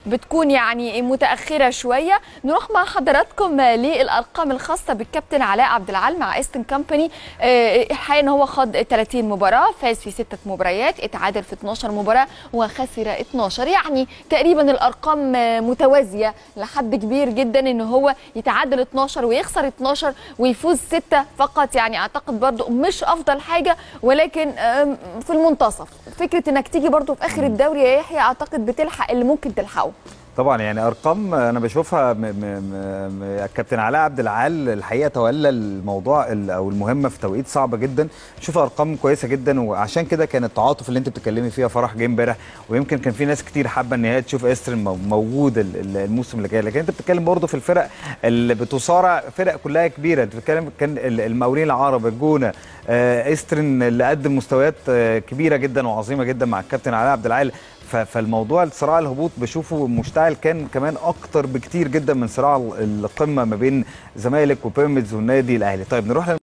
بتكون يعني متاخره شويه نروح مع حضراتكم للارقام الخاصه بالكابتن علاء عبد العال مع ايستن كامباني الحقيقه ان هو خاض 30 مباراه فاز في سته مباريات اتعادل في 12 مباراه وخسر 12 يعني تقريبا الارقام متوازيه لحد كبير جدا ان هو يتعادل 12 ويخسر 12 ويفوز 6 فقط يعني اعتقد برضو مش افضل حاجه ولكن في المنتصف فكره انك تيجي برضو في اخر الدوري يا يحيى اعتقد بتلحق اللي ممكن تلحقه طبعا يعني ارقام انا بشوفها م م م الكابتن علاء عبد العال الحقيقه تولى الموضوع او المهمه في توقيت صعب جدا شوف ارقام كويسه جدا وعشان كده كان التعاطف اللي انت بتتكلمي فيها فرح جه امبارح ويمكن كان في ناس كتير حابه ان هي تشوف استرن موجود الموسم اللي جاي لكن انت بتتكلم برضه في الفرق اللي بتصارع فرق كلها كبيره انت بتتكلم كان المقاولين العرب الجونه استرن اللي قدم مستويات كبيره جدا وعظيمه جدا مع الكابتن علاء عبد العال فالموضوع الصراع الهبوط بشوفه مشتعل كان كمان اكتر بكتير جدا من صراع القمه ما بين زمالك وبيراميدز والنادي الاهلي طيب نروح